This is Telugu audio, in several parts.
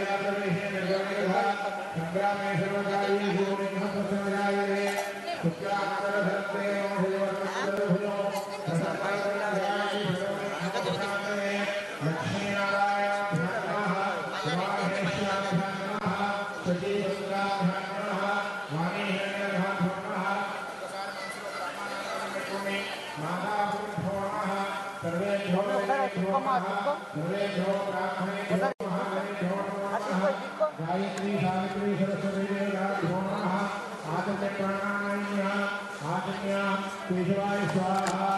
गायत्री सावित्री सरस्वती देवो नमः आचम्य प्राणायाम आचम्य केशवाय स्वाहा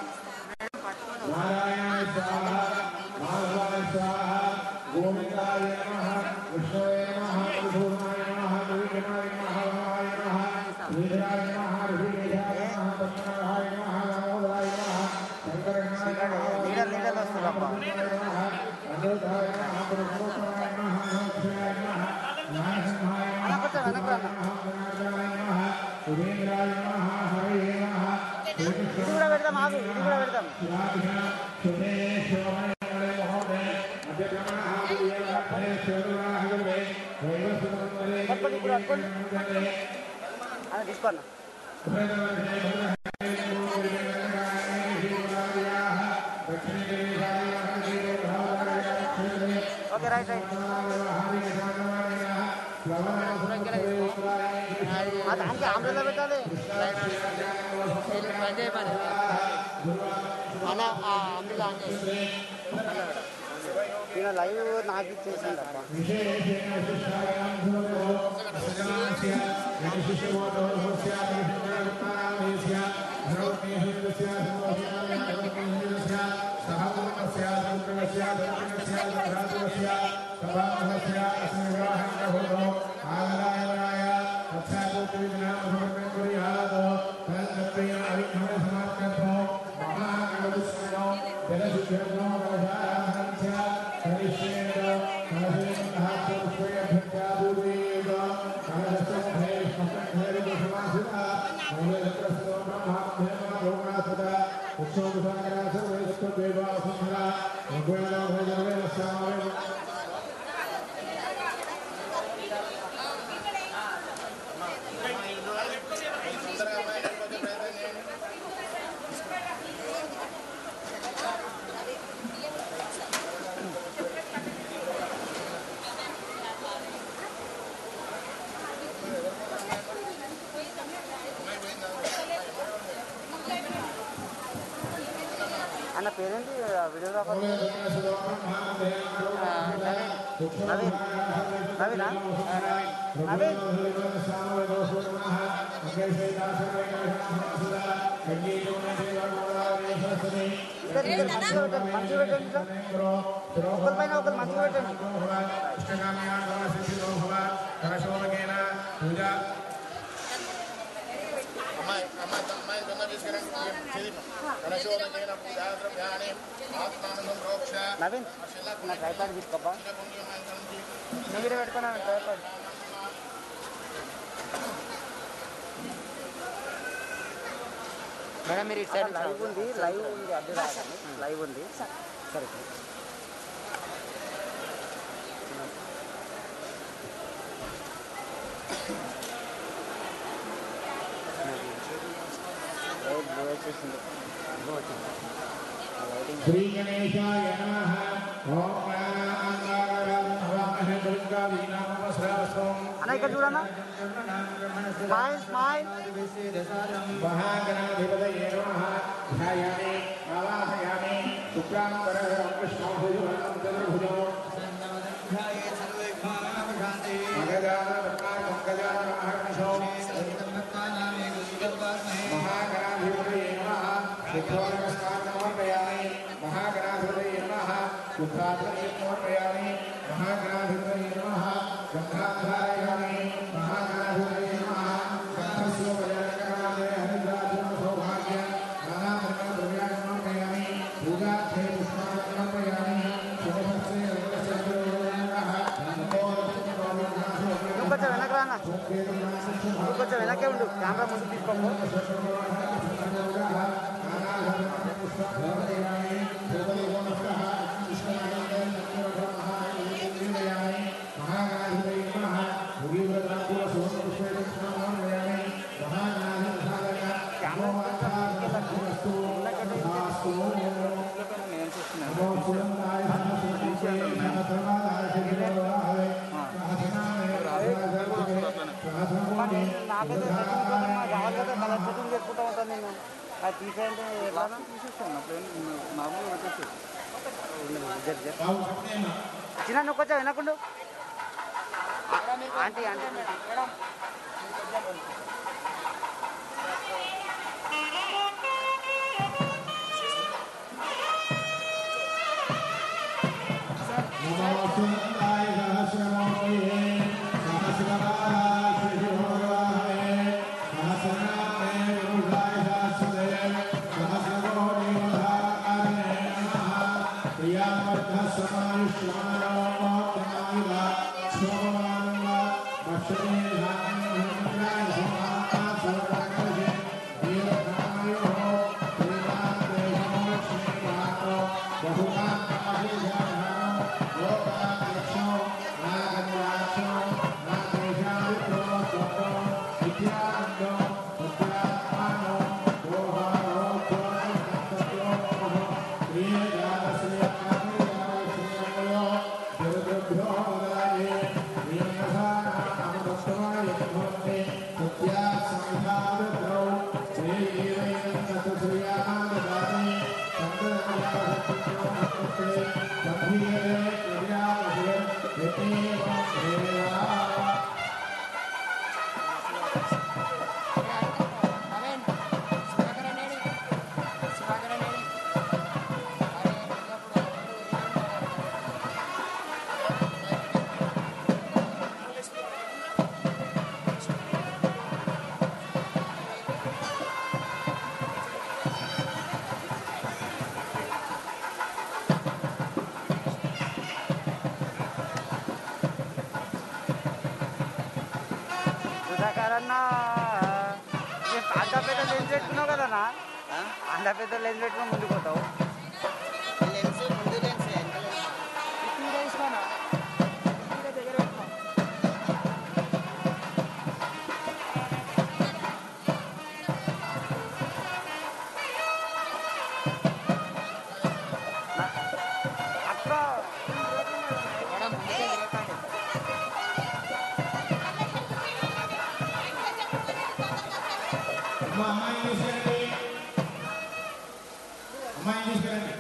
नारायणाय स्वाहा माधवाय स्वाहा गोविन्दाय नमः विष्णवे नमः मधुसूदनाय नमः कविकुमाराय नमः वामाय नमः वीराय नमः ऋषिकेशाय नमः पद्मनाभाय नमः दामोदराय नमः शङ्करगणाय नमः లీడర్ లీడర్ వస్తుందప్ప अनिरुद्धाय नमः पुरुषोत्तमाय नमः मोक्षाय नमः ज्ञानसिंहाय नमः వెనకొచ్చా, వెనక్కి రా. नमः गुणार्जनाय नमः सुरेन्द्राय नमः हरये नमः ఇది కూడా పెడదాం ఆగు ఇది కూడా పెడదాం పట్టుకోండి ఇప్పుడు పట్టుకోండి అని తీసుకోండి ఓకే రైట్ రైట్ అది దానికి ఆమ్లెట్లో పెట్టాలి అలా ఆమ్లెట్ ఆన్ చేసి ఈయన లైవ్ నాకు ఇచ్చేసింది అబ్బా అన్న పేరేంటి వీడియోగ్రాఫర్ నవీన్ నవీనా నవీన్ ఇద్దరు ఇద్దరు మంచిగా పెట్టండి మంచిగా పెట్టండి ఇట్లా. ఒకరి పైన ఒకరు మంచిగా పెట్టండి అమ్మాయి అమ్మాయి అమ్మాయి తొందర తీసుకురండి చదివి కనశోభకేన పూజాద్రవ్యాన్ని ఆత్మానందం రోక్ష నవీన్ నా ట్రైపాడ్ తీసుకోబ్బా నువ్వు వీడియో పెట్టుకున్నాను ట్రైపాడ్ మేడం మీరు ఇటు సైడ్ లైవ్ ఉంది లైవ్ ఉంది అడ్డు రాదండి లైవ్ ఉంది సరే సరే లైవ్ బ్లూ వచ్చేసింది బ్లూ వచ్చింది లైటింగ్ శ్రీ గణేశాయ నమః ఓం ప్రాణాంగారాధనవామహే దుర్గా వీణామవస్రావస్వం అన్న ఇక్కడ చూడన్నా స్మైల్ స్మైల్ మహాగణాధిపతయే నమః ధ్యాయామి ఆవాహయామి శుక్లాంబరధరం కృష్ణం భుజవర్ణం చతుర్భుజం మగజాన పద్మాకం గజాన మహర్నిశో మహాగణాధిపతయే నమః శుద్ధో నమస్కారం సమర్పయామి మహాగణాధిపతయే నమః శుద్ధాధిపతయే సమర్పయామి మహాగణాధిపతయే నమః గంధాధారయామి మహాగణాధిపతయే నమః గంధస్యోపజనకరాలే హరిద్రాజన సౌభాగ్య నానాధర్మ ద్రవ్యాన్ని సమర్పయామి పూజార్థే పుష్పాన్ని సమర్పయామి శుభహస్తే రఘువశంకరోగణః నమో నమః నువ్వు కొంచెం వెనక రానా నువ్వు కొంచెం వెనకే ఉండు కెమెరా ముందు తీసుకోకు మహాగణాధిపతయే నాకైతే సెట్టింగ్ కోసం మా రావాలి కదా కలర్ సెట్టింగ్ చేసుకుంటా ఉంటాను నేను అది తీసేయండి ఎట్లా తీసేస్తాను మామూలుగా వచ్చేసి చిన్న నువ్వు కొంచెం వినకుండా ఆంటీ ఆంటీ సుధాకరన్న అంత పెద్ద లెన్స్ పెట్టుకున్నావు కదన్నా అంత పెద్ద లెన్స్ పెట్టుకుని ముందుకు పోతావు లెన్స్ ముందు లెన్స్ వెనక లెన్స్ అక్కడ మేడం ముందుకే తిరగకండి అమ్మాయి తీసుకురండి అమ్మాయి తీసుకురండి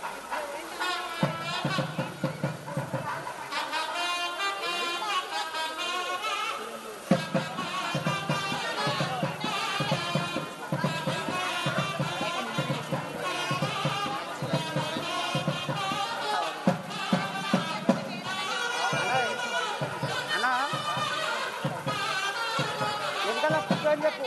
అన్న వెనకాల కూర్చోని చెప్పు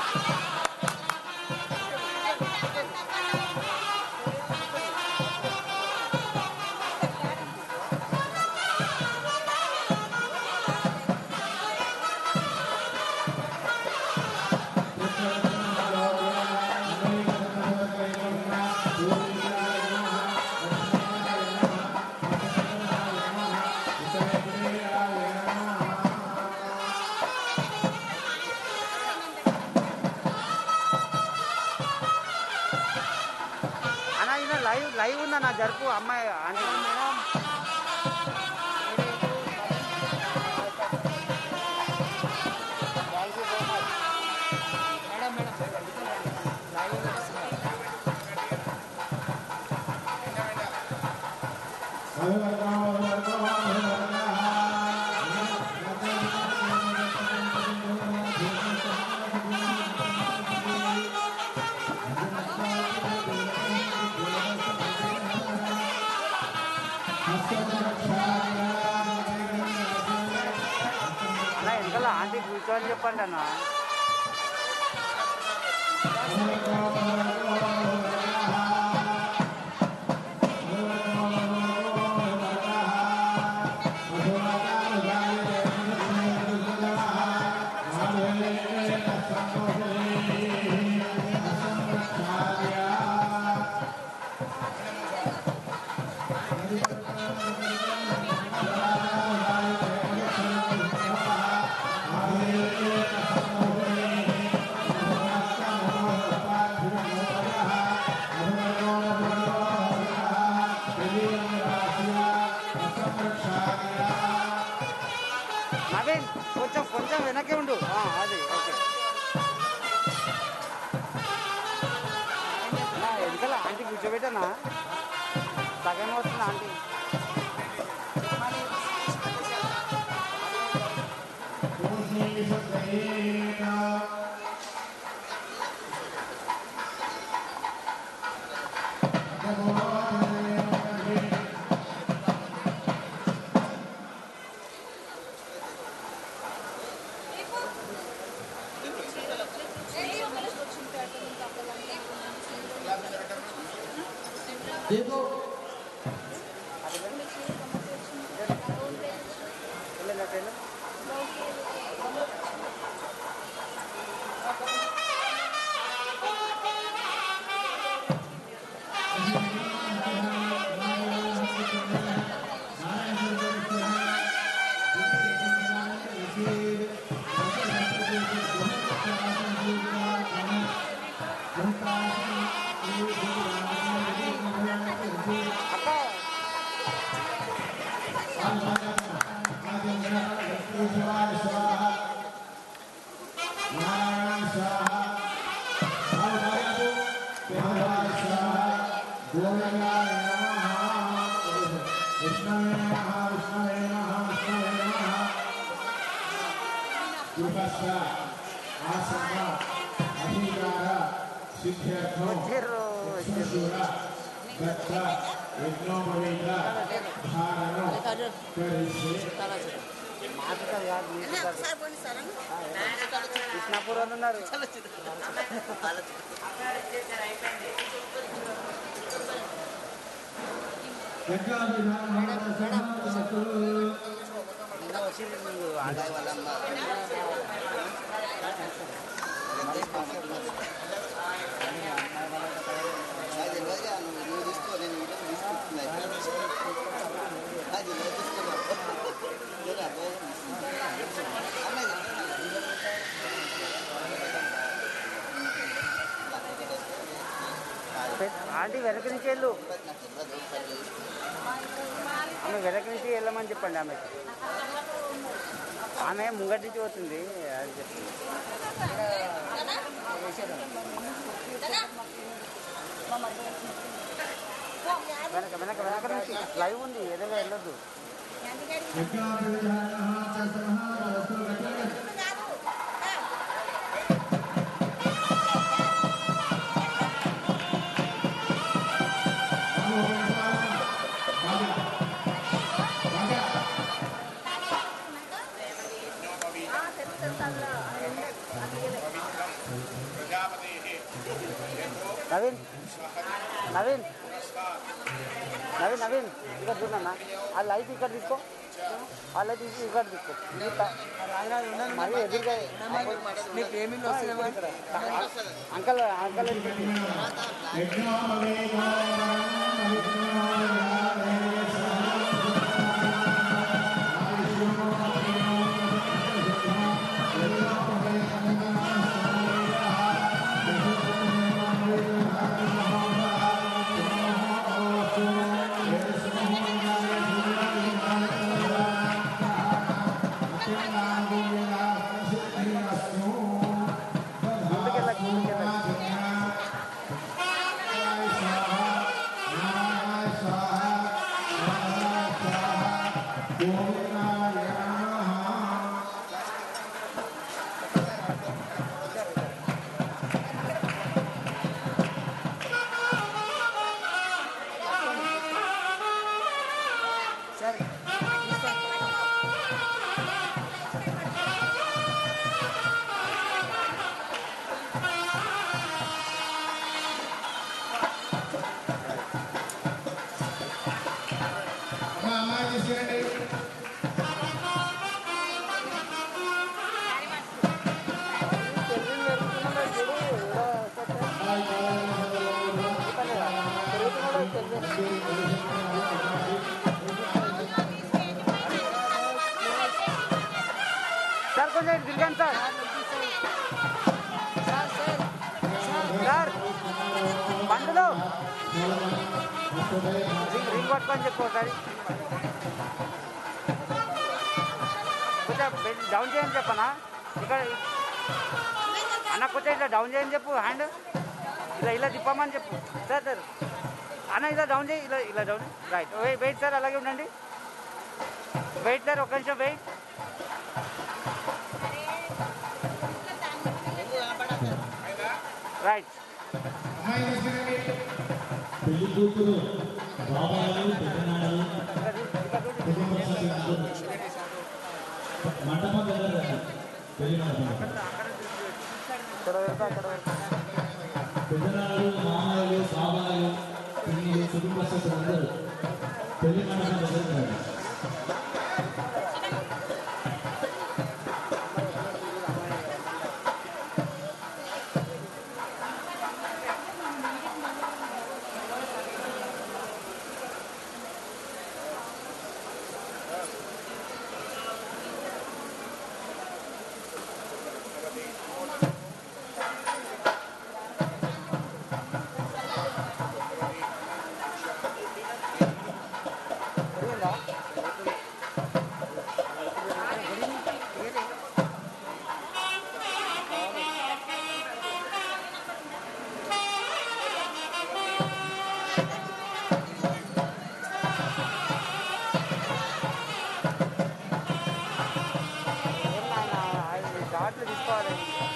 అన్న ఈయన లైవ్ లైవ్ ఉందా నా జరుపు అమ్మాయి ఆంటీ మేడం మేడం లైవ్ వస్తుంది అన్న వెనకాల ఆంటీ కూర్చోని చెప్పండి అన్న నవీన్ కొంచెం కొంచెం వెనకే ఉండు ఆ, అది ఓకే కూర్చోబెట్టానా సగం వస్తుందా ఆంటీ देखो వెళ్ళినట్టేనా అక్క సిద్ధ్యర్థం వచ్చిర్రు శూర దత్త యజ్ఞోపవీత ధారణం కరిసి మాట్లాడతారు కాదు మీకుతారు. కృష్ణాపూర్ వాళ్ళు ఉన్నారు నిన్న వచ్చింది మీరు ఆదాయ వాళ్ళమ్మ అది తెలియదుగా నువ్వు నువ్వు తీసుకో నేను వీడియో తీసుకుంటున్నా అది నువ్వు తీసుకో ఆంటీ వెనక నుంచి వెళ్ళు ఆమె వెనక నుంచి వెళ్ళమని చెప్పండి ఆమెకి ఆమె ముంగటి నుంచి పోతుంది అది చెప్పింది వెనక వెనక వెనక నుంచి లైవ్ ఉంది ఎదురుగా వెళ్ళొద్దు నవీన్ నవీన్ నవీన్ నవీన్ ఇక్కడ చూడన్నా ఆ లైట్ ఇక్కడ తీసుకో ఆ లైట్ తీసి ఇక్కడ తీసుకో ఇది త- మరి ఎదురుగా నీకు ఏమి వస్తుంది ఇక్కడ అంకల్ అంకల్ ముందుకెళ్ళకు ముందుకెళ్ళకు మా అమ్మాయి తీసుకురండి తెలివిని పెరుగుతున్నాడు చూడు ఏదో పెరుగుతున్నాడు తెలివి సార్ కొంచెం ఇటు తిరగండి సార్ సార్ బండ్లు రింగ్ రింగ్ పట్టుకొని చెప్పు ఒకసారి కొంచెం బెల్ డౌన్ చేయని చెప్పనా ఇక్కడ అన్న కొంచెం ఇట్లా డౌన్ చేయని చెప్పు హ్యాండ్ ఇలా ఇలా తిప్పమని చెప్పు సార్ సార్ అన్న ఇలా డౌన్ చేయి ఇలా ఇలా డౌన్ రైట్ వెయిట్ సార్ అలాగే ఉండండి వెయిట్ సార్ ఒక్క నిమిషం వెయిట్ రైట్ అమ్మాయి తీసుకురండి పెళ్లి కూతురు బాబాలు పెద్దనాన్నలు ఇక్కడ చూ- ఇక్కడ చూడు. కుటుంబ సభ్యులు మంటపం దగ్గర రండి. పెళ్లి మంటపం ఇక్కడ వెళ్తా అక్కడ వెళ్తా పెద్దనాన్నలు మామయ్యలు బాబాలు పిన్నిలు కుటుంబ సభ్యులందరూ పెళ్లి మంటపం దగ్గర రండి. జరిగిందా ఏం నాయనా, అది ఘాట్లు తీసుకోవాలి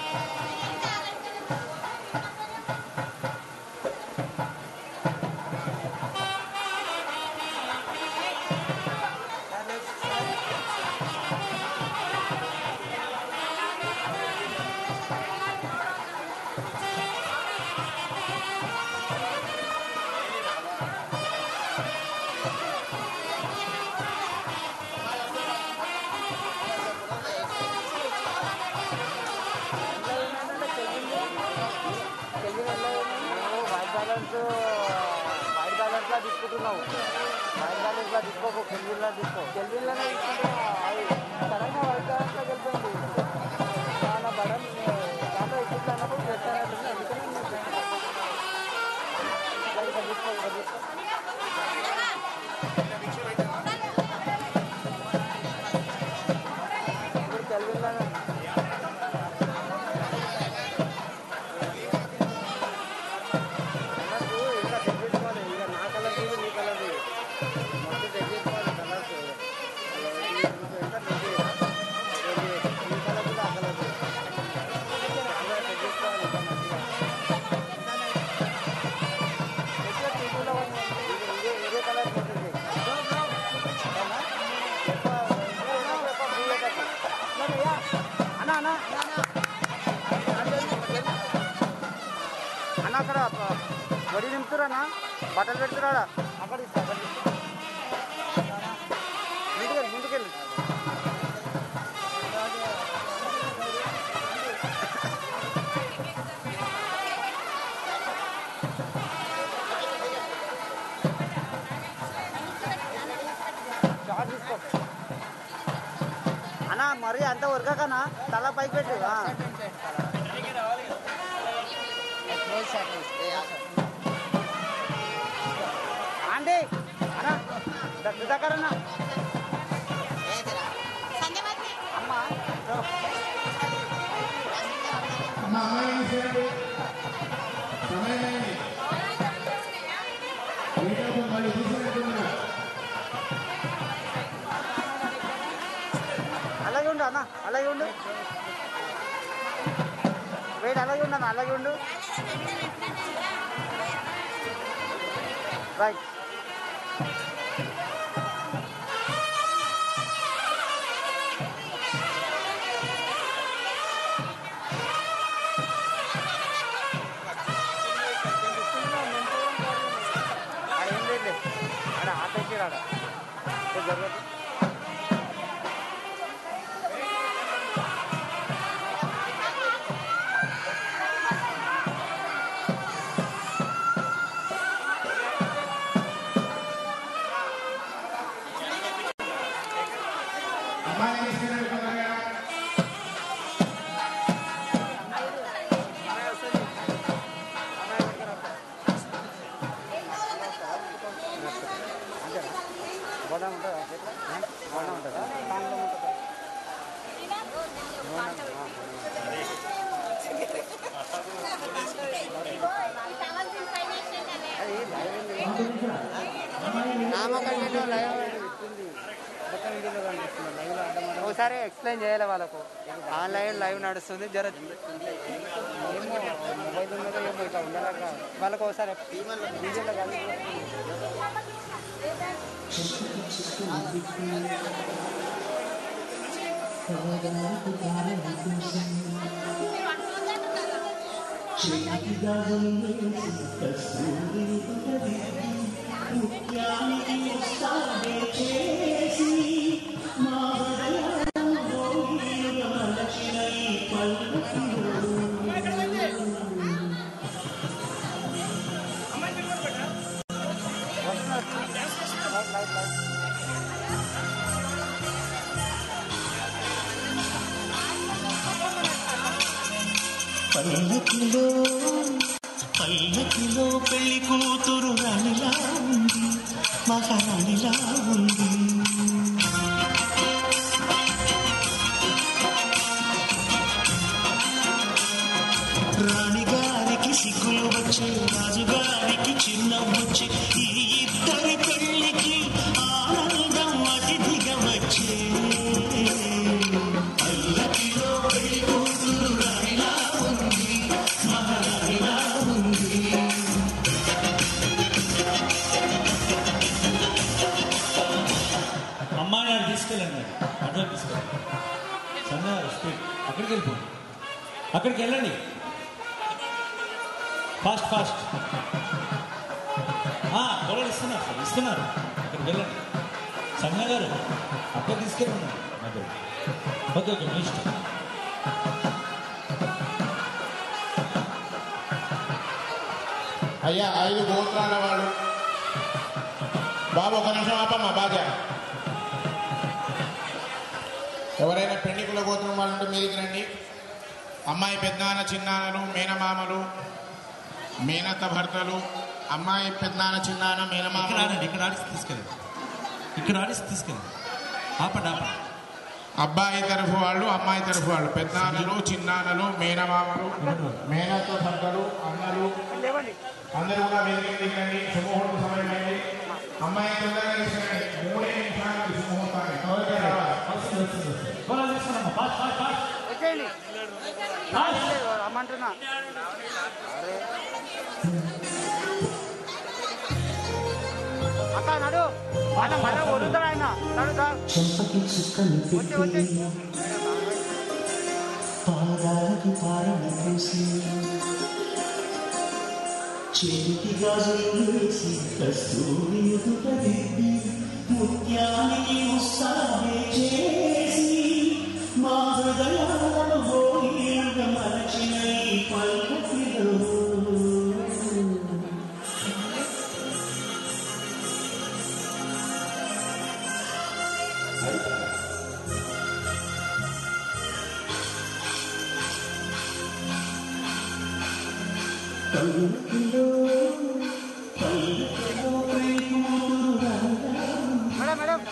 నువ్వు వైట్ బ్యాలెన్స్ వైట్ బ్యాలెన్స్లో తీసుకుంటున్నావు వైట్ బ్యాలెన్స్లో తీసుకోకు కెల్విన్లో తీసుకో కెల్విన్లోనే తీసుకుంటున్నావు అది సరైన వైట్ బ్యాలెన్స్లో వెళ్ళిపోయింది చాలా బడం దాంట్లో ఇప్పుడు అన్నప్పుడు చేస్తానంటుంది అందుకని నేను చేస్తాను. ఇక్కడ ఇక్కడ తీసుకో ఇక్కడ తీసుకో ఇప్పుడు కెల్విన్లోనే కలర్స్ ఇంకా సెట్ చేసుకోవాలి ఇక నా కలర్ ఇది నీ కలర్ ఇది మొత్తం సెట్ చేసుకోవాలి కలర్స్ ఎంత ఈ కలర్ కూడా ఆ కలర్ అందరూ సెట్ చేసుకోవాలి ఇంకా మంచిగా ఎక్కువ టీవీలో ఇదే ఇదే కలర్ ఉంటుంది అవునా? ఎక్కువ ఎక్కువ ఎక్కువ blue కట్టు. అన్న అన్న అన్న అక్కడ ప- వడి నింపుతురానా బట్టలు పెడుతురాడా అక్కడ ఇస్తా అక్కడ ఇస్తా. ముందుకెళ్ళి ముందుకెళ్ళి షార్ట్ తీసుకో అన్న మరి అంత ఉరకకనా తల పైకి పెట్టు ఆ. ఆంటీ అన్న దగ్గర దగ్గరన్న అమ్మ అమ్మ అమ్మాయి తీసుకురండి సమయం అయింది మీటప్పుడు మళ్ళీ తీసుకురంటున్నా అలాగే ఉండు అన్న అలాగే ఉండు వెయిట్ అలాగే ఉండు అన్న అలాగే ఉండు రైట్ ఆడ ఏం లేదు ఆడ ఆట ఎక్కిరాడ జరగదు అమ్మాయి తీసుకురండి తొందరగా బోడా ఉంటుందా బోడా ఉంటుందా దాంట్లో ఉంటుందా అది భయం లేదు. వీడియోలో లైవ్ ఇస్తుంది మొత్తం వీడియోలో కనిపిస్తుంది లైవ్లో అడ్డం ఒకసారి ఎక్స్ప్లెయిన్ చేయాలి వాళ్ళకు ఆన్లైన్ లైవ్ నడుస్తుంది జర ఏమో మొబైల్ ఉన్నదో ఏమో ఇట్లా ఉండలేక వాళ్ళకు ఒకసారి వీడియోలో కనిపిస్తుంది పల్లకిలో పల్లకిలో పెళ్లి కూతురు రాణిలా ఉంది మహారాణిలా ఉంది రాణిగారికి సిగ్గులు వచ్చే రాజుగారికి చిన్న వచ్చే ఈ ఇద్దరి పెళ్లికి ఆనందం అతిథిగా వచ్చే పల్లకిలో పెళ్లి కూతురు రాణిలా ఉంది మహారాణిలా ఉంది అమ్మాయిని ఆడు తీసుకెళ్ళండి మరి అట్లా తీసుకెళ్ళండి సన్న స్పీడ్ అక్కడికి వెళ్ళిపోండి అక్కడికి వెళ్ళండి ఫాస్ట్ ఫాస్ట్ పొలాలు ఇస్తున్నారు సార్ ఇస్తున్నారు అక్కడికి వెళ్ళండి సన్న గారు అక్కడ తీసుకెళ్ళండి మధ్య ఓకే ఓకే మీ ఇష్టం అయ్యా ఐదు గోత్రాల వాళ్ళు బాబు ఒక నిమిషం ఆపమ్మా బాగా ఎవరైనా పెళ్లికుల గోత్రం వాళ్ళు ఉంటే మీదికి రండి అమ్మాయి పెద్దనాన్న చిన్నాన్నలు మేనమామలు మేనత్త భర్తలు అమ్మాయి పెద్దనాన్న చిన్నాన్న ఇక్కడ మేనమామలు ఆడండి ఇక్కడ ఆడిసి తీసుకెళ్ళండి ఇక్కడ ఆడిసి తీసుకెళ్ళండి ఆపండి ఆపండి అబ్బాయి తరఫు వాళ్ళు అమ్మాయి తరఫు వాళ్ళు పెద్దనాన్నలు చిన్నాన్నలు మేనమామలు మేనత్త భర్తలు అన్నలు అందరూ కూడా మీదికి దిగండి శుభముహూర్త సమయమైంది అమ్మాయి తొందరగా తీసుకురండి మూడే నిమిషాలు శుభముహూర్తాన్ని త్వరగా రావాలి పొలాలు తీసుకున్నామ్మా ఫాస్ట్ ఫాస్ట్ ఫాస్ట్ వచ్చేయండి రమ్మంటున్నా అరే అక్క నడు మన మన వదులుతాడు ఆయన నడు దా. చెంపకి చుక్కలు వచ్చే వచ్చే పెట్టి పాదాలకి పారని పూసి చేతికి గాజులు వేసి కస్తూరి ఎదుట దిద్ది ముత్యానికి ముస్తాబే చేసి మా హృదయాలను గోరీలుగా మలచిన ఈ పల్లకిలో పల్లకిలో పల్లకిలో పెళ్లి కూతురు రాగా మేడం మేడం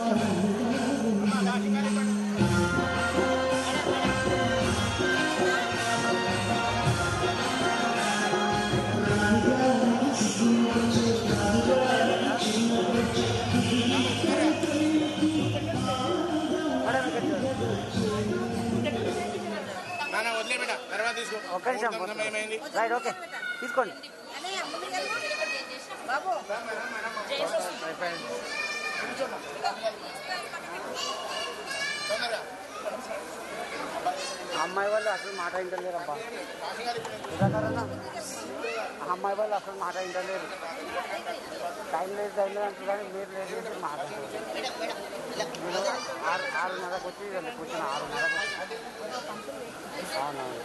మేడం ఇక్కడ నాన్న వదిలే బిడ్డ తర్వాత తీసుకో ఒక్క నిమిషం ముహూర్తం సమయమైంది రైట్ ఓకే తీసుకోండి బాబు తొందరగా ఆ అమ్మాయి వాళ్ళు అసలు మాట వింటలేరు అబ్బా సుధాకరన్న ఆ అమ్మాయి వాళ్ళు అసలు మాట వింటలేరు టైం లేదు టైం లేదు అంటారు కానీ మీరు లేదు చేసి మాట్లాడతారు మీరు ఆరు ఆరున్నరకు వచ్చి వీళ్ళు కూర్చున్న ఆరున్నరకు వచ్చి అవునవును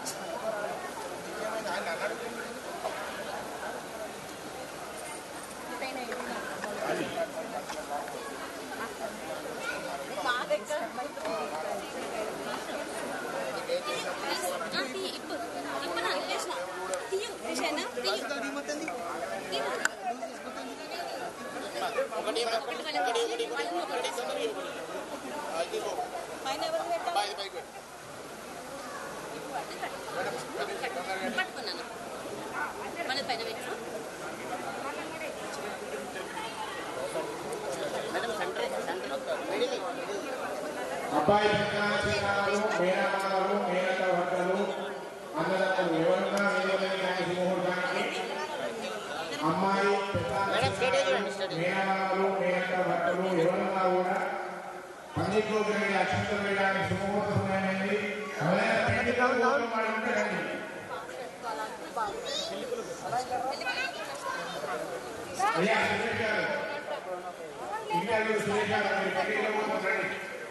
ఇప్పుడు ఇప్పుడు నాకు చేసిన తీయు విషయనా తీయు ఒకటి ఒకటి ఒకటి ఒకటి ఒకటి ఒకటి తొందరగా ఇవ్వండి. అది తీసుకో పైన ఎవరు పెట్టావు అబ్బాయి ఇది పైకి పెట్టు పట్టుకున్నాను మన పైన పెట్టు అబ్బాయి పెద్దనాన్న చిన్నాన్నలు మేనమామలు మేనత భర్తలు అన్నదమ్ములు ఎవరున్నా వేదికపై నాయకు ముహూర్తానికి అమ్మాయి పెద్దనాన్న చిన్నాన్నలు మేనమామలు మేనత భర్తలు ఎవరున్నా కూడా పండిట్లో జరిగే అక్షంతలు వేయడానికి శుభముహూర్త సమయమైంది ఎవరైనా పెళ్లి కావాలి వాడు ఉంటారండి అయ్యా సురేష్ గారు ఇంకా మీరు సురేష్ గారు మీరు పెళ్లిలో పోతుందండి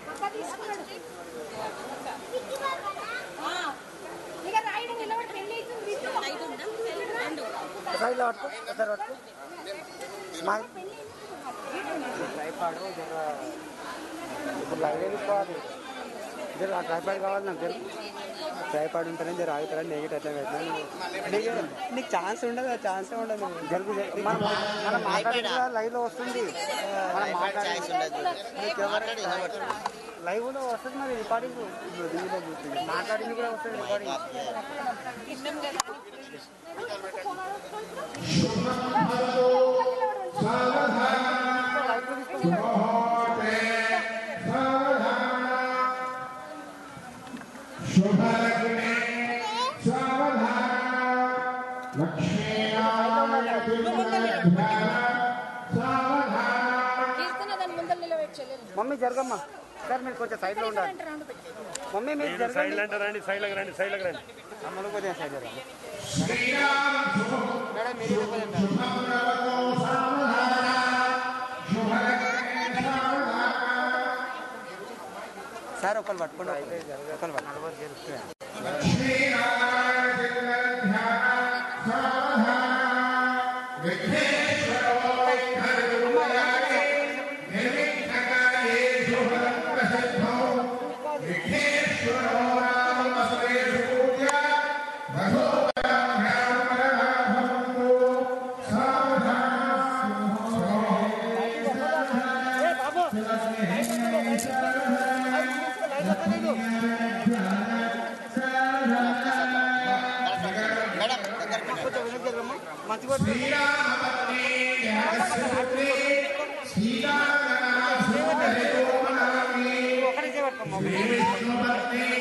ఇక రాయడం నిలబడి పెళ్లి అవుతుంది ఐదు ఉందా రెండు సైడ్లో పట్టుకో ఒకసారి పట్టుకో స్మైల్ ట్రైపాడు జర ఇప్పుడు లైవ్ వేసుకోవాలి జర ఆ ట్రైపాడ్ కావాలి నాకు జర ట్రైపాడ్ ఉంటేనే జర ఆగుతారని నెగిట్ అట్లా పెట్టినా నీకు ఛాన్స్ ఉండదు ఆ ఛాన్స్ ఉండదు జరుగు మనం మనం మాట్లాడేది లైవ్లో వస్తుంది మనం మాట్లాడేది నీకు ఎవరు లైవ్లో వస్తుంది మరి రికార్డింగ్ ఇప్పుడు దీనిలో చూస్తుంది మాట్లాడింది కూడా వస్తుంది రికార్డింగ్ ముహూర్తే సావధాన శుభలగ్నే సావధాన లక్ష్మీనారాయణ సావధాన కీర్తన దాని ముందర నిలబెట్టి చెల్లెలు మమ్మీ జరగమ్మా సార్ మీరు కొంచెం సైడ్లో ఉండాలి రౌండ్ పెట్టి మమ్మీ మీరు జరగండి రండి సైడ్లకు రండి సైడ్లకు రండి అమ్మలు కొద్దిగా సైడ్ జరగండి శ్రీరామ శుభ మేడం మీరు ఇటు కొద్దిగా శుభప్రవతో సావధాన శుభలగ్నే సావధాన సార్ ఒకరు పట్టుకోండి ఒకరు పట్టుకోండి కొంచెం వెనక్కి జరగమ్మా మంచిగా ఒకటి చేయబట్టుకోమ్మా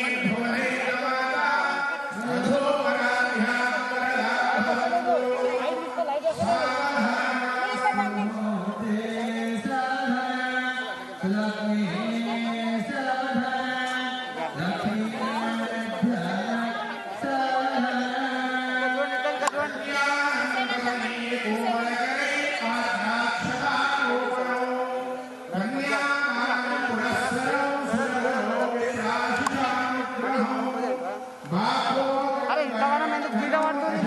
చూడండి ఇక్కడ చూడండి అరే ఇంతగానం ఎందుకు గీట పడుతుంది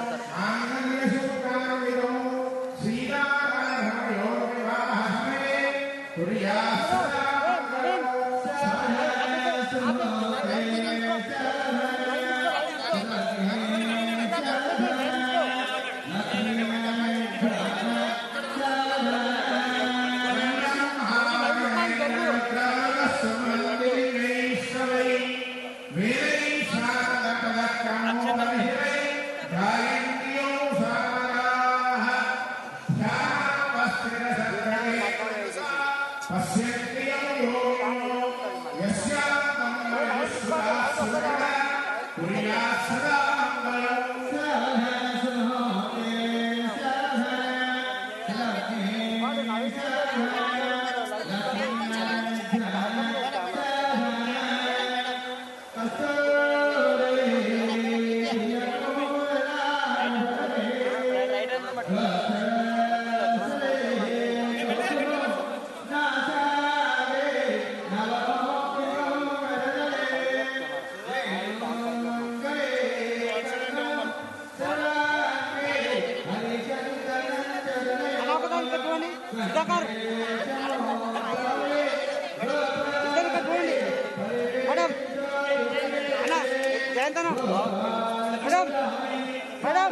అలా ఒకదాన్ని పెట్టుకోండి సుధాకర్ ఇద్దరు పెట్టుకోండి మేడం అన్న జయంతన మేడం మేడం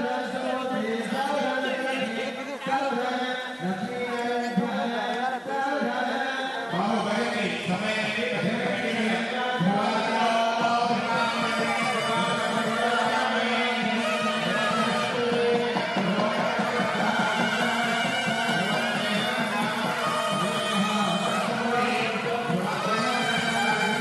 శ్రీరామ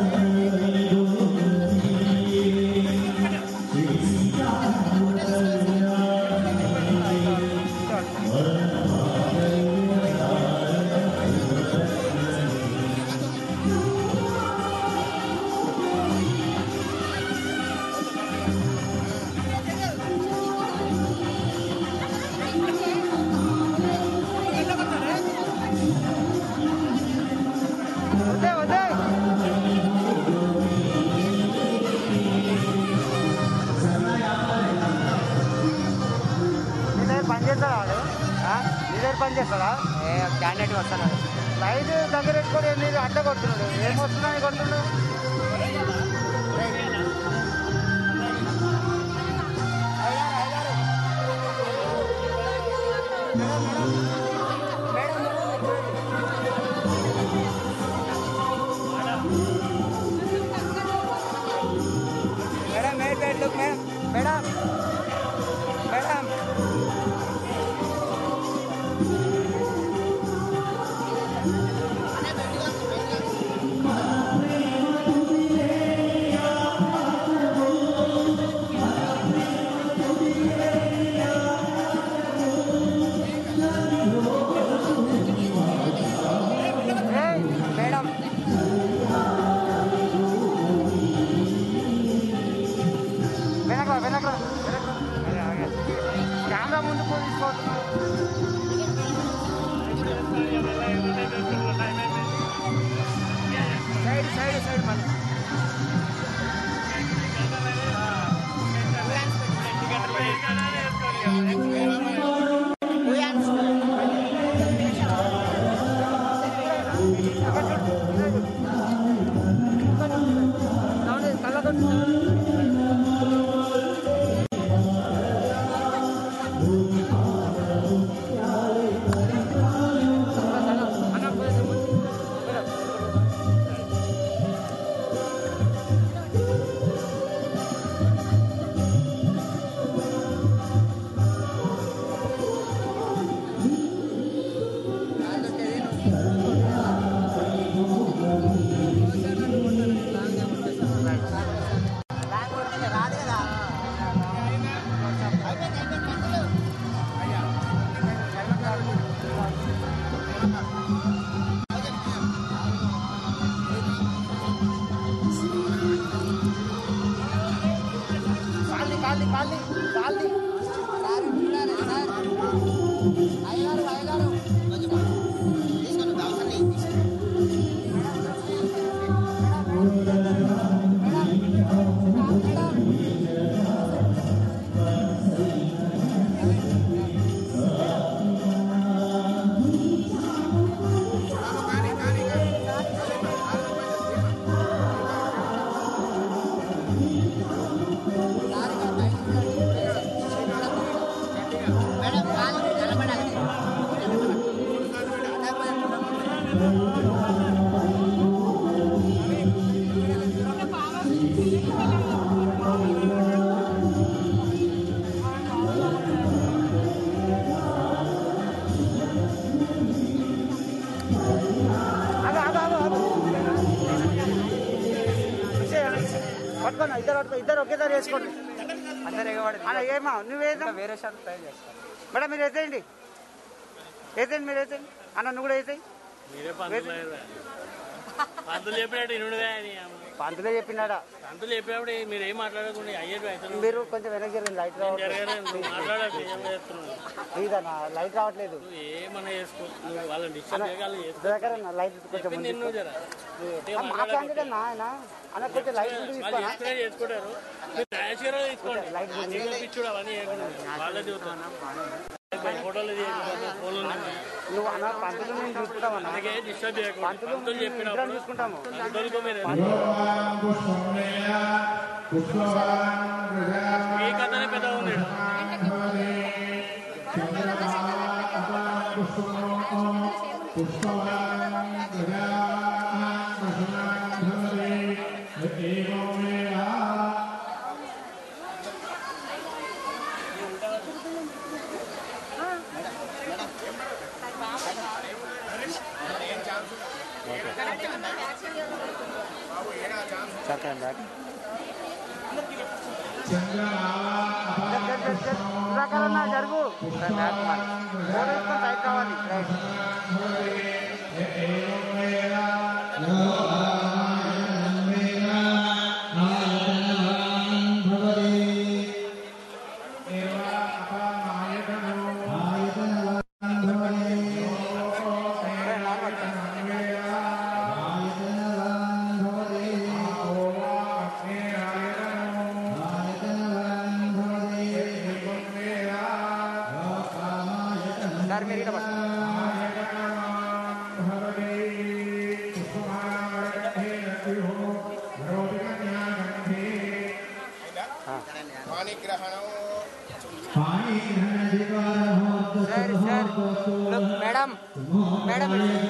వద్దే వద్దే నీ దగ్గర పని చేస్తాడా వాడు ఆ? నీ దగ్గర పని చేస్తాడా ఏ క్యాండిడేట్ వస్తున్నాడు లైట్ దగ్గర పెట్టుకొని మీరు అడ్డ కొడుతున్నాడు ఏం వస్తుందని కొడుతున్నాడు madam madam madam madam madam ఏయ్, మేడం వెనకరా వెనకరా వెనకరా కెమెరా ముందు తీసుకోవద్దు సైడ్ సైడ్ సైడ్ మళ్ళీ కాలి కాలి కాలి కాలి సార్ ఉండాలి సార్ అయ్యారు అయ్యారు తీసుకొని అవసరం లేదు మేడం కాలు నిలబడాలి ఆగు, ఆగు, ఆగు, ఆగు. పట్టుకోండి ఇద్దరు పట్టుకో ఇద్దరు ఒకేసారి వేసుకోండి అందరు ఎగబడి అలా ఏమా నువ్వు వేసా వేరే షాట్ ట్రై చేస్తా మేడం మీరు వేసేయండి వేసేయండి మీరు వేసేయండి అన్న నువ్వు కూడా వేసేయి మీరే పంతులు పంతులు చెప్పినట్టు ఇనుడుగా అని అమ్మ. పంతులే చెప్పినాడా పంతులు చెప్పినప్పుడు మీరు ఏం మాట్లాడకుండా అయ్యేటి అయితే మీరు కొంచెం వెనక్కి జరగండి లైట్ రావట్లేదు జరగలేదు నువ్వు మాట్లాడకు ఏం చేస్తున్నావు ఇదన్నా లైట్ రావట్లేదు నువ్వు ఏమన్నా చేసుకో నువ్వు వాళ్ళని డిస్టర్బ్ చేయాలి చేసుకో దగ్గర లైట్ కొంచెం చెప్పింది ముందుకు. నిన్ను జర నువ్వు ఒట్టిగా ఆ, మా మాట్లాడకు. క్యాండిడేట్ అన్న ఆయన అన్న కొంచెం లైట్ ముందు వాళ్ళు తీసుకోనా చేసుకునే చేసుకుంటారు మీరు న్యాచురల్ గా తీసుకోండి లైట్ ముందు. నీకు పిచ్చుడు అవన్నీ చేయకుండా వాళ్ళే చూస్తాను ఫోటోలు తీయకుండా ఫోన్లు ఉన్నాయి నువ్వు అన్న పంతులు నేను చూసుకుంటామన్నా అందుకే డిస్టర్బ్ చేయకుండా పంతులు పంతులు ఇద్దరం చెప్పినప్పుడు చూసుకుంటాము పంతులకు మీరు పుష్పవాన్ పుష్పమేయ పుష్పవాన్ ప్రజావాన్ మీ కథనే పెద్ద ఉంది ఈడ. భవతి. చంద్రవాన్ అపాన్ పుష్పమో పుష్పవాన్ ప్రజావాన్ పశువాన్ భవతి. ఏవమేవ చక్కగా బ్యాక్ చంద్రమాలా జరుగు బ్యాక్ సైడ్ కావాలి రైట్ సార్ మీరు ఇక్కడ పట్టుకోండి. పాణిగ్రహణం sir sir Look, madam madam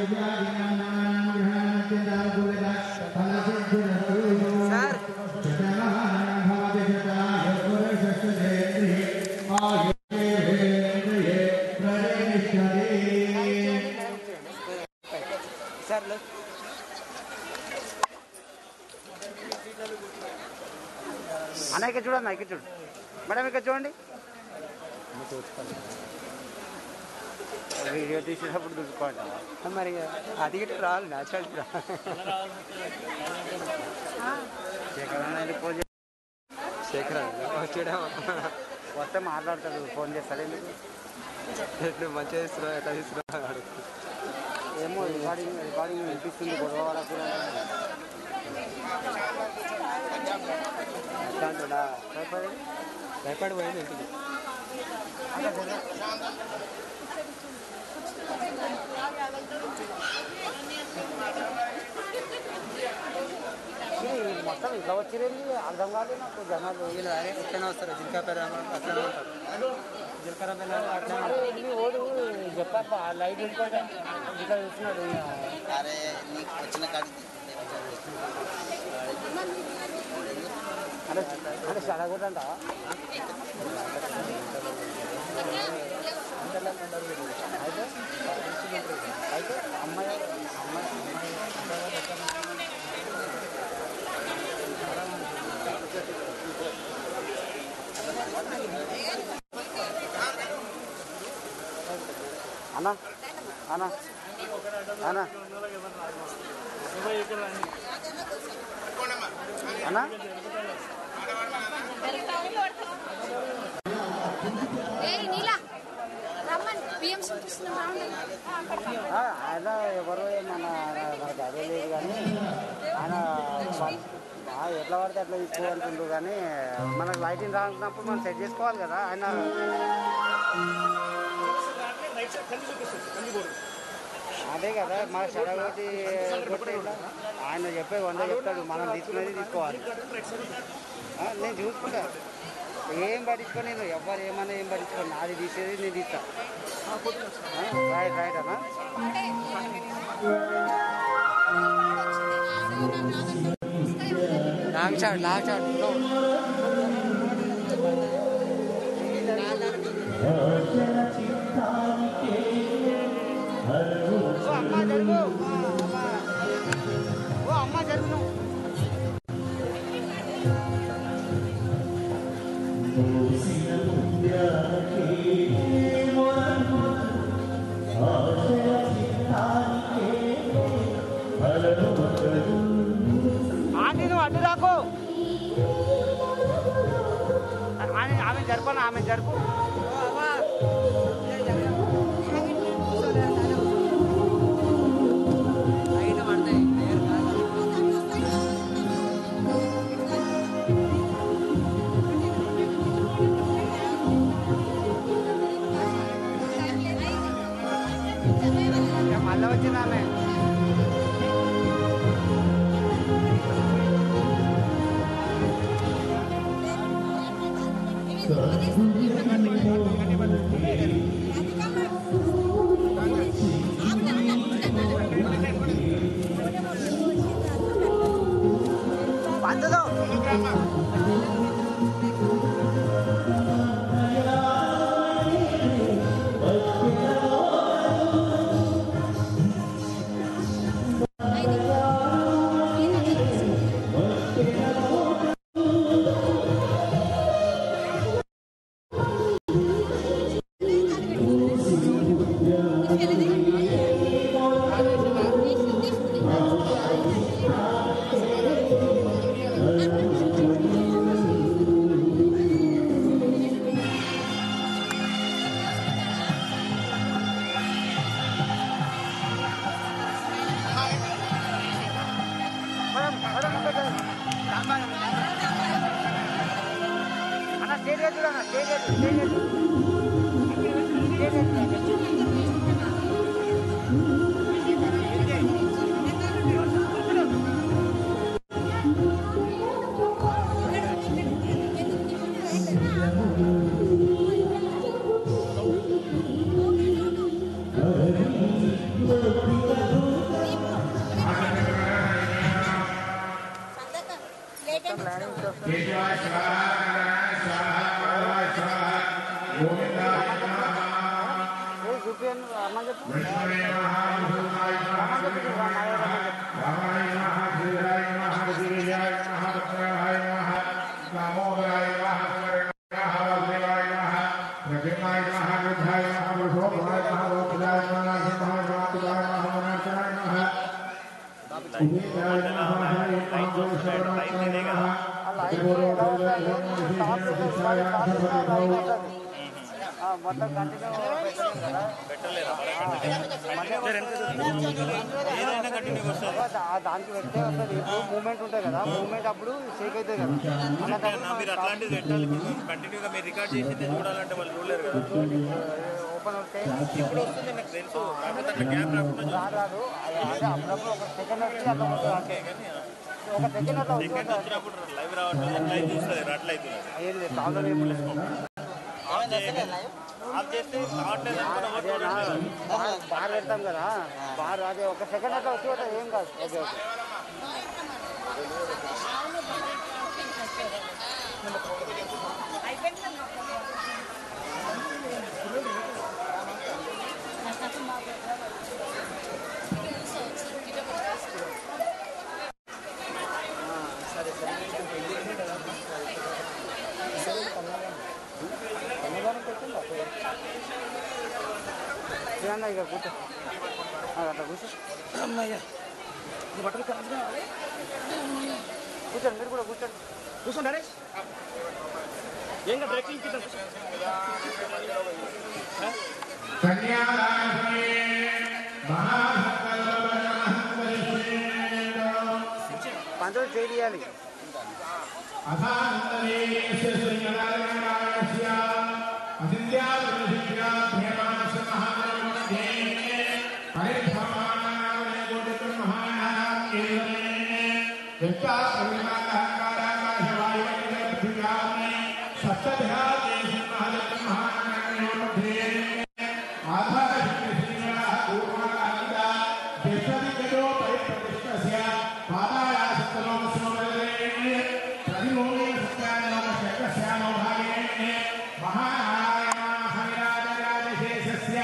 sir sir look. అన్న ఇక్కడ చూడండి ఇక్కడ చూడు మేడం ఇక్కడ చూడండి వీడియో తీసేటప్పుడు చూసుకోండి మరి అది గిట్ట రావాలి న్యాచురల్ శేఖర్ అన్న ఫోన్ శేఖర్ వచ్చాడా వస్తే మాట్లాడతాడు ఫోన్ చేస్తాడు ఎందుకు ఎట్లు మంచిగా ఇస్తున్నావు ఎట్లా ఇస్తున్నావు అడుగుతాడు. ఏమో రికార్డింగ్ రికార్డింగ్ వినిపిస్తుంది గొడవ వాళ్ళకు కూడా ఎట్లా అంటున్నా భయపడి భయపడి పోయింది ఇంటికి ఇది మొత్తం ఇట్లా వచ్చిరండి అర్థం కాదు నాకు జనాలు వీళ్ళు అరే ఎట్లనే వస్తారు జిల్కా పేరు అట్లనే ఉంటారు జిల్కర పేరు అట్లా ఓడు చెప్పప్ప లైట్ ఉంటుంటే ఇక్కడ చూస్తున్నాడు అరే నీకు వచ్చిన కాడికి అంటే అంటే చదవకూడదంట అయితే అయితే అమ్మాయి అమ్మాయి అమ్మాయి అన్న అన్న అన్న అన్న ఏయ్ నీలా రమ్మని బియ్యం చూపిస్తున్నాం రావండి ఆ, ఆయన ఎవరు మన మనకు అదే లేదు కానీ ఆయన పని- ఆ, ఎట్లా పడితే అట్లా తీసుకోవాలంటుండ్రు కానీ మనకు లైటింగ్ రాకున్నప్పుడు మనం సెట్ చేసుకోవాలి కదా ఆయన అదే కదా మన చెడగొట్టి కొట్టి ఆయన చెప్పే వంద చెప్తాడు మనం తీసుకునేది తీసుకోవాలి ఆ, నేను చూసుకుంటా ఏం పట్టించుకో నేను ఎవరు ఏమన్నా ఏం పట్టించుకో నాది తీసేది నేను తీస్తా ఆ, రైట్ రైట్ అన్నా లాంగ్ షాట్ లాంగ్ షాట్ ఓ అమ్మ జరుగు ఓ అమ్మ జరుగు నువ్వు ఆంటీ నువ్వు అడ్డు రాకు ఆమె ఆమె జరపను ఆమె జరుపు మళ్ళీ వచ్చింది ఆమె పద్ధతో ఐదు ఎత్తు రా, స్టేజ్ ఎత్తు, స్టేజ్ ఎత్తు. స్టేజ్ ఎత్తు. కేశవాయ స్వాహ నారాయణ స్వాహ మాధవాయ స్వాహ గోవిందాయ నమః ఏ చూపియండి అమ్మని చెప్పు విష్ణువే నమః విష్ణువాయ నమః రామాయ నమః శ్రీరాయ నమః శ్రీజాయ నమః భద్రాయ నమః దామోదరాయ నమః స్మరణాయ నమః ప్రజనాయ నమః వృద్ధాయ నమః వృషోభాయ నమః గోపిదాయ నమః సింహాయ నమః తులాయ నమః వనార్చనాయ నమః ఉదయాయ నమః హరే నమః గోవిందాయ నమః ఆ, మొత్తం కంటిన్యూ ఏదైనా కంటిన్యూ వస్తుంది దానికి పెడితే వస్తుంది ఇప్పుడు మూమెంట్ ఉంటుంది కదా మూమెంట్ అప్పుడు షేక్ అవుతుంది కదా అన్న, మీరు అట్లాంటిది పెట్టాలి కంటిన్యూగా మీరు రికార్డ్ చేసింది చూడాలంటే వాళ్ళు చూడలేరు కదా ఓపెన్ ఉంటే ఇప్పుడు వస్తుంది నాకు తెలుసు కాకపోతే అట్లా గ్యాప్ రాకుండా చూసుకో. రాదు రాదు అది అదే అప్పుడప్పుడు ఒక సెకండ్ వచ్చి అట్లా ఉంటుంది అంతే ఒక సెకండ్ అట్లా సెకండ్ ఉంటుంది వచ్చినప్పుడు లైవ్ రావట్లేదు లైవ్ చూస్తుంది అట్లయితుంది ఏం లేదు తాగులో ఏం లేదు ఆఫ్ చేయండి. ఆఫ్ చేస్తే రావట్లేదు అనుకున్న ఎవరు చూడట్లేదు. బార్ బార్ పెడతాం కదా బార్ అదే ఒక సెకండ్ అట్లా వచ్చి పోతుంది ఏం కాదు ఓకే ఓకే చిన్న ఇక కూర్చో ఆ, అట్లా కూర్చో అమ్మయ్య కూర్చోండి మీరు కూడా కూర్చోండి కూర్చోండి నరేష్ కన్యాదానసమయే పంతులు చేయాలి అథానందనేయస్య శ్రీనారాయణాయస్య అసింధ్యావృషిష్యా ప్రేమానస్య మహానవమధ్యే పరిభ్రమాణానామే గోడికం మహానామేవనే యత్తా ప్రవిమానహంకారాకాశవాయువనిజ పృథివ్యామే సప్తధ్యాతే సింహాదకం మహానామేవध्ये ఆధారశక్తిశ్రీరాः కూర్మానంద జసదిగజో పరిప్రతిష్టస్య పాదాయాసత్తలోకస్యోపరిదే ప్రతిమూలే సత్యానోక శక్రస్యానో భాగే మహానారాయణాహరిరాజరాజశేషస్య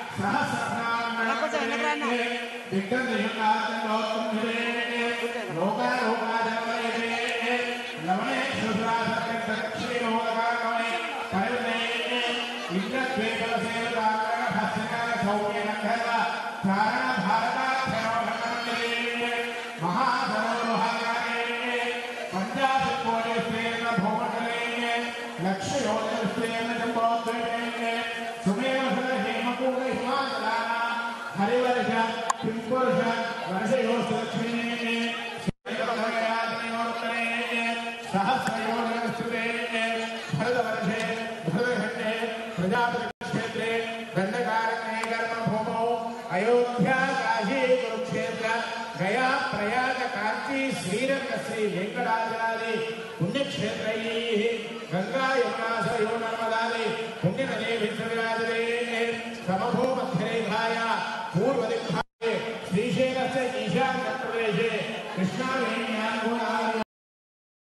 సహస్రనామే దిగ్గజయునాథనోత్తంభిరే లోకాలోకాజనమయే లవణే సుధాసక్తక్షీరోదకామే కరుణే ఇంద్రద్వేషసేవదాకరణ భస్యకాల సౌమ్యనందన చారణ భారతాక్షరోభణమందిరే మహాసరోహాగారే పంచాశత్కోటిస్తేన భూమండలే లక్షయోజస్తేన జంబోద్వే సుమేవ హేమకూల హిమాచలాన హరివర్ష కింపురుష వర్షయోస్తలక్ష్మీ सहस्रयोगस्ते भरतवर्षे भरतखण्डे प्रजापतिक्षेत्रे दण्डकारण्ये कर्मभूमौ अयोध्या काशी कुरुक्षेत्र गया प्रयाग काञ्ची श्रीरङ्ग श्री वेङ्कटाचलादि पुण्यक्षेत्रैः गङ्गा यमुना सरयो नर्मदादि पुण्यनदे विश्वविराजते समभूमध्यरेखाया पूर्वदिग्भागे श्रीशैलस्य ईशान्यप्रदेशे कृष्णावेणी